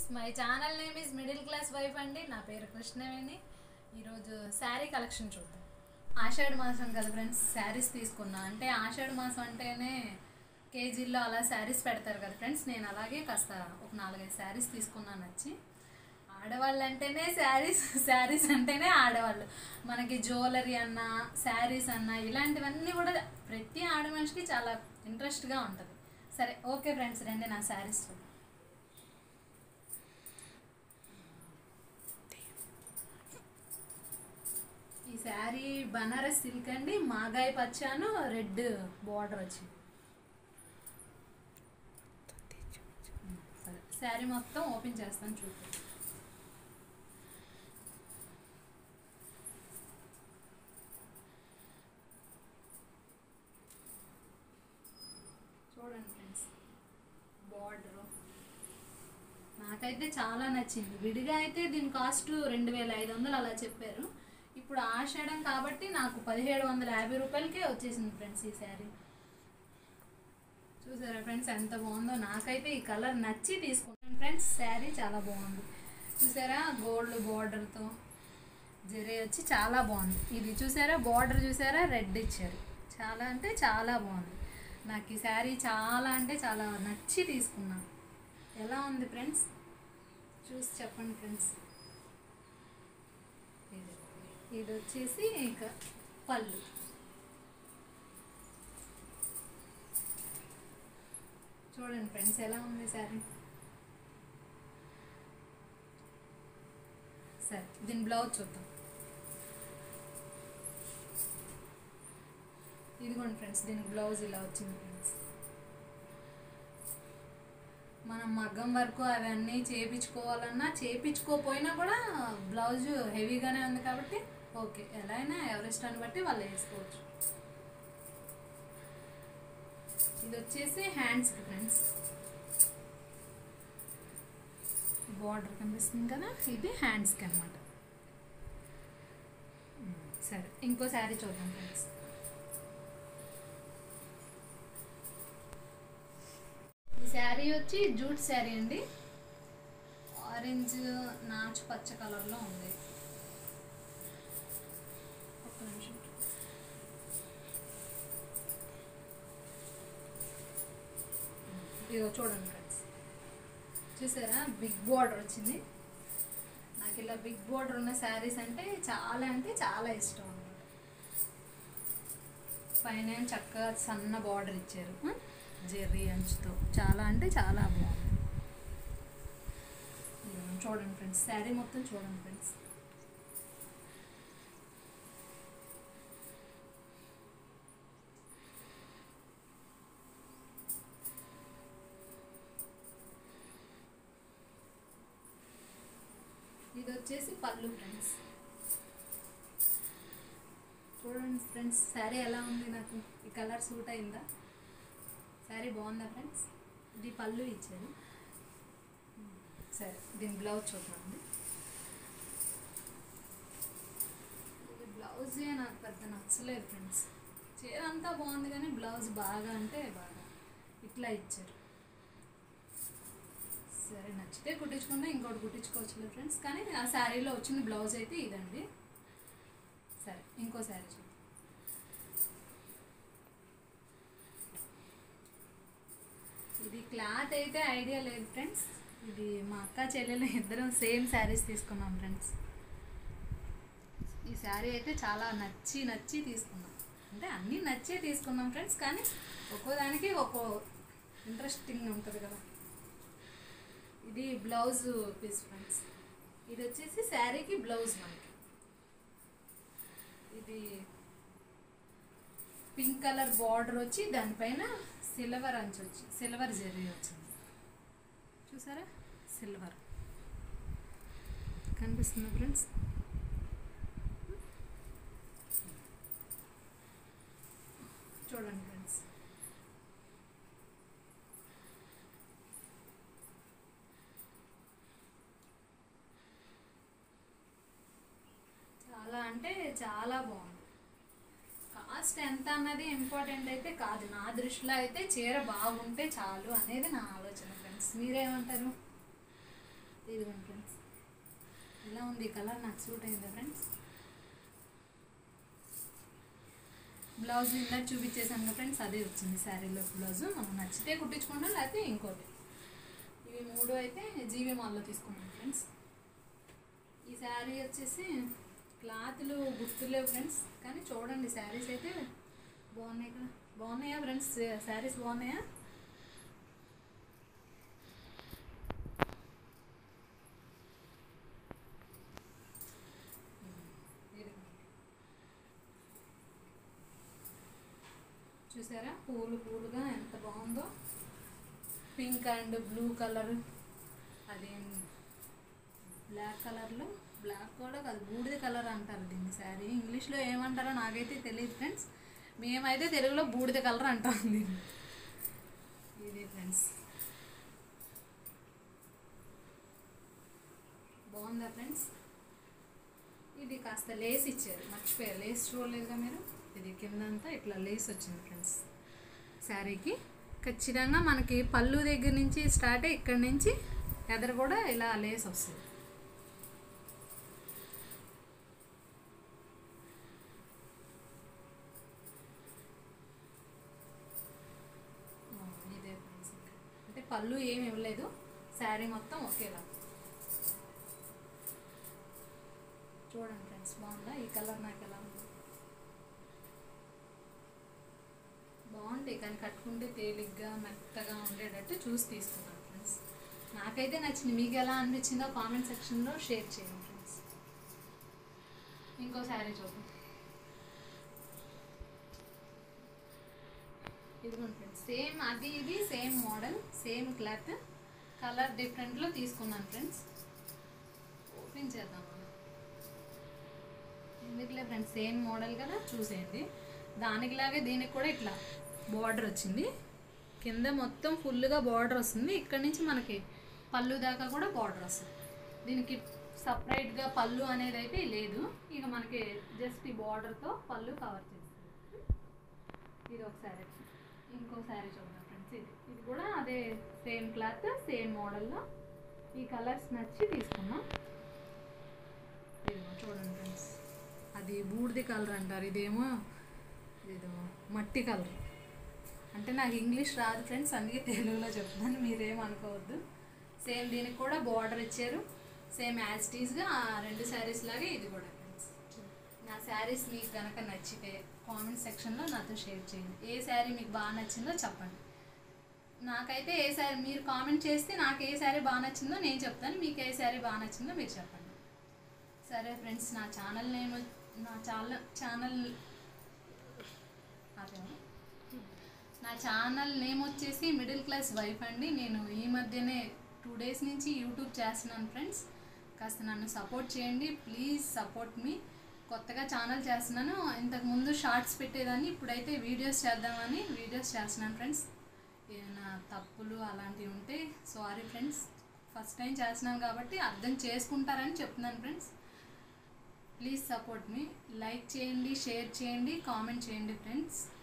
My channel name is middle class wife అండి నా పేరు కృష్ణవేణి ఈరోజు శారీ కలెక్షన్ చూద్దాం ఆషాఢ మాసం కదా ఫ్రెండ్స్ శారీస్ తీసుకున్నా అంటే ఆషాఢ మాసం అంటేనే కేజీల్లో అలా శారీస్ పెడతారు కదా ఫ్రెండ్స్ నేను అలాగే కాస్త ఒక నాలుగైదు శారీస్ తీసుకున్నాను వచ్చి ఆడవాళ్ళు అంటేనే శారీస్ శారీస్ అంటేనే ఆడవాళ్ళు మనకి జ్యువెలరీ అన్న శారీస్ అన్న ఇలాంటివన్నీ కూడా ప్రతి ఆడ మనిషికి చాలా ఇంట్రెస్ట్గా ఉంటుంది సరే ఓకే ఫ్రెండ్స్ రండి నా శారీస్ చూద్దాం ఈ శారీ బనారస్ సిల్క్ అండి మాగాయి పచ్చాను రెడ్ బార్డర్ వచ్చింది సరే శారీ మొత్తం ఓపెన్ చేస్తాను చూద్దాం చూడండి ఫ్రెండ్స్ బార్డర్ నాకైతే చాలా నచ్చింది విడిగా అయితే దీని కాస్ట్ రెండు వేల ఐదు వందలు అలా చెప్పారు ఇప్పుడు ఆషాఢం కాబట్టి నాకు పదిహేడు వందల యాభై రూపాయలకే వచ్చేసింది ఫ్రెండ్స్ ఈ శారీ చూసారా ఫ్రెండ్స్ ఎంత బాగుందో నాకైతే ఈ కలర్ నచ్చి తీసుకున్నాను ఫ్రెండ్స్ శారీ చాలా బాగుంది చూసారా గోల్డ్ బార్డర్తో జరీ వచ్చి చాలా బాగుంది ఇది చూసారా బార్డర్ చూసారా రెడ్ ఇచ్చారు చాలా అంటే చాలా బాగుంది నాకు ఈ శారీ చాలా అంటే చాలా నచ్చి తీసుకున్నాను ఎలా ఉంది ఫ్రెండ్స్ చూసి చెప్పండి ఫ్రెండ్స్ ఇది ఇది వచ్చేసి ఇంకా పళ్ళు చూడండి ఫ్రెండ్స్ ఎలా ఉంది శారీ సరే దీని బ్లౌజ్ చూద్దాం ఇదిగోండి ఫ్రెండ్స్ దీనికి బ్లౌజ్ ఇలా వచ్చింది ఫ్రెండ్స్ మనం మగ్గం వరకు అవన్నీ చేయించుకోవాలన్నా చేయించుకోపోయినా కూడా బ్లౌజ్ హెవీగానే ఉంది కాబట్టి ఓకే ఎలా అయినా ఎవరి ఇష్టాన్ని బట్టి వాళ్ళు వేసుకోవచ్చు ఇది వచ్చేసి హ్యాండ్స్కి ఫ్రెండ్స్ బార్డర్ కనిపిస్తుంది కదా ఇది హ్యాండ్స్కి అనమాట సరే ఇంకో శారీ చూద్దాం ఫ్రెండ్స్ ఈ శారీ వచ్చి జూట్ శారీ అండి ఆరెంజ్ నాచు పచ్చ కలర్లో ఉంది ఒక్క నిమిషం ఇదిగో చూడండి ఫ్రెండ్స్ చూసారా బిగ్ బార్డర్ వచ్చింది నాకు ఇలా బిగ్ బార్డర్ ఉన్న శారీస్ అంటే చాలా అంటే చాలా ఇష్టం అన్నమాట పైన ఏం చక్కగా సన్న బార్డర్ ఇచ్చారు ఆ? జెర్రీ అంచుతో చాలా అంటే చాలా బాగుంది ఇదిగో చూడండి ఫ్రెండ్స్ శారీ మొత్తం చూడండి ఫ్రెండ్స్ ఇది వచ్చేసి పళ్ళు ఫ్రెండ్స్ చూడండి ఫ్రెండ్స్ శారీ ఎలా ఉంది నాకు ఈ కలర్ సూట్ అయిందా శారీ బాగుందా ఫ్రెండ్స్ ఇది పళ్ళు ఇచ్చారు సరే దీని బ్లౌజ్ చూద్దామండి ఇది బ్లౌజే నాకు పెద్ద నచ్చలేదు ఫ్రెండ్స్ చీర అంతా బాగుంది కానీ బ్లౌజ్ బాగా అంటే బాగా ఇట్లా ఇచ్చారు సరే నచ్చితే కుట్టించుకుంటే ఇంకోటి కుట్టించుకోవచ్చులే ఫ్రెండ్స్ కానీ ఆ శారీలో వచ్చిన బ్లౌజ్ అయితే ఇదండి సరే ఇంకో శారీ చూద్దాం ఇది క్లాత్ అయితే ఐడియా లేదు ఫ్రెండ్స్ ఇది మా అక్క చెల్లెలు ఇద్దరం సేమ్ శారీస్ తీసుకున్నాం ఫ్రెండ్స్ ఈ శారీ అయితే చాలా నచ్చి నచ్చి తీసుకున్నాం అంటే అన్నీ నచ్చే తీసుకున్నాం ఫ్రెండ్స్ కానీ ఒక్కో దానికి ఒక్కో ఇంట్రెస్టింగ్ ఉంటుంది కదా ఇది బ్లౌజ్ పీస్ ఫ్రెండ్స్ ఇది వచ్చేసి శారీకి బ్లౌజ్ మనకి ఇది పింక్ కలర్ బార్డర్ వచ్చి దానిపైన సిల్వర్ అంచు వచ్చి సిల్వర్ జరీ వచ్చింది చూసారా సిల్వర్ కనిపిస్తుందా ఫ్రెండ్స్ చూడండి ఫ్రెండ్స్ చాలా అంటే చాలా బాగుంది కాస్ట్ ఎంత అన్నది ఇంపార్టెంట్ అయితే కాదు నా దృష్టిలో అయితే చీర బాగుంటే చాలు అనేది నా ఆలోచన ఫ్రెండ్స్ మీరేమంటారు ఇదిగోండి ఫ్రెండ్స్ ఎలా ఉంది ఈ కలర్ నాకు సూట్ అయిందా ఫ్రెండ్స్ బ్లౌజ్ ఇందాక చూపించేసాను కదా ఫ్రెండ్స్ అదే వచ్చింది శారీలో బ్లౌజ్ మనం నచ్చితే కుట్టించుకుంటాం లేకపోతే ఇంకోటి ఇవి మూడు అయితే జీవి మాల్లో తీసుకున్నాం ఫ్రెండ్స్ ఈ శారీ వచ్చేసి క్లాత్లు గుర్తులేవు ఫ్రెండ్స్ కానీ చూడండి శారీస్ అయితే బాగున్నాయి కదా బాగున్నాయా ఫ్రెండ్స్ శారీస్ బాగున్నాయా చూసారా పూలు పూలుగా ఎంత బాగుందో పింక్ అండ్ బ్లూ కలర్ అది బ్లాక్ కలర్లో బ్లాక్ కూడా కాదు బూడిద కలర్ అంటారు దీన్ని శారీ ఇంగ్లీష్లో ఏమంటారో నాకైతే తెలియదు ఫ్రెండ్స్ మేమైతే తెలుగులో బూడిద కలర్ అంటాం దీన్ని ఇది ఫ్రెండ్స్ బాగుందా ఫ్రెండ్స్ ఇది కాస్త లేస్ ఇచ్చారు మర్చిపోయారు లేస్ చూడలేదుగా మీరు ఇది కిందంతా ఇట్లా లేస్ వచ్చింది ఫ్రెండ్స్ శారీకి ఖచ్చితంగా మనకి పళ్ళు దగ్గర నుంచి స్టార్ట్ అయ్యి ఇక్కడి నుంచి ఎదరు కూడా ఇలా లేస్ వస్తుంది ఆ, ఇదే ఫ్రెండ్స్ ఇంకా. అంటే పళ్ళు ఏమి ఇవ్వలేదు శారీ మొత్తం ఒకేలా చూడండి ఫ్రెండ్స్ బాగుందా ఈ కలర్ నాకు ఎలా ఉంది బాగుంటాయి కానీ కట్టుకుంటే తేలిగ్గా మెత్తగా ఉండేటట్టు చూసి తీసుకున్నాను ఫ్రెండ్స్ నాకైతే నచ్చింది మీకు ఎలా అనిపించిందో కామెంట్ సెక్షన్లో షేర్ చేయండి ఫ్రెండ్స్ ఇంకో శారీ చూద్దాం ఇదిగోండి ఫ్రెండ్స్ సేమ్ అది ఇది same model same cloth colour డిఫరెంట్లో తీసుకున్నాను ఫ్రెండ్స్ ఓపెన్ చేద్దాం ఎందుకులే ఫ్రెండ్స్ సేమ్ మోడల్ కదా చూసేయండి దానికిలాగే దీనికి కూడా ఇట్లా బార్డర్ వచ్చింది కింద మొత్తం ఫుల్గా బార్డర్ వస్తుంది ఇక్కడ నుంచి మనకి పళ్ళు దాకా కూడా బార్డర్ వస్తుంది దీనికి సపరేట్గా పళ్ళు అనేది అయితే లేదు ఇక మనకి జస్ట్ ఈ బార్డర్తో పళ్ళు కవర్ చేస్తుంది ఇది ఒక శారీ ఇంకో శారీ చూద్దాం ఫ్రెండ్స్ ఇది ఇది కూడా అదే సేమ్ క్లాత్ సేమ్ మోడల్లో ఈ కలర్స్ నచ్చి తీసుకున్నాం ఇదిగో చూడండి ఫ్రెండ్స్ అది బూడిది కలర్ అంటారు ఇదేమో ఇదో మట్టి కలర్ అంటే నాకు ఇంగ్లీష్ రాదు ఫ్రెండ్స్ అందుకే తెలుగులో చెప్తున్నాను మీరేం అనుకోవద్దు సేమ్ దీనికి కూడా బార్డర్ ఇచ్చారు సేమ్ యాజ్ టీస్గా రెండు శారీస్ లాగే ఇది కూడా ఫ్రెండ్స్ నా శారీస్ మీకు కనుక నచ్చితే కామెంట్ సెక్షన్లో నాతో షేర్ చేయండి ఏ శారీ మీకు బాగా నచ్చిందో చెప్పండి నాకైతే ఏ శారీ మీరు కామెంట్ చేస్తే నాకు ఏ శారీ బాగా నచ్చిందో నేను చెప్తాను మీకు ఏ శారీ బాగా నచ్చిందో మీరు చెప్పండి సరే ఫ్రెండ్స్ నా ఛానల్ నేమ్ నా ఛానల్ ఛానల్ అదేనా? నా ఛానల్ నేమ్ వచ్చేసి మిడిల్ క్లాస్ వైఫ్ అండి నేను ఈ మధ్యనే టూ డేస్ నుంచి యూట్యూబ్ చేస్తున్నాను ఫ్రెండ్స్ కాస్త నన్ను సపోర్ట్ చేయండి ప్లీజ్ సపోర్ట్ మీ కొత్తగా ఛానల్ చేస్తున్నాను ఇంతకు ముందు షార్ట్స్ పెట్టేదాన్ని ఇప్పుడైతే వీడియోస్ చేద్దామని వీడియోస్ చేస్తున్నాను ఫ్రెండ్స్ ఏమైనా తప్పులు అలాంటివి ఉంటే సారీ ఫ్రెండ్స్ ఫస్ట్ టైం చేస్తున్నాను కాబట్టి అర్థం చేసుకుంటారని చెప్తున్నాను ఫ్రెండ్స్ ప్లీజ్ సపోర్ట్ మీ లైక్ చేయండి షేర్ చేయండి కామెంట్ చేయండి ఫ్రెండ్స్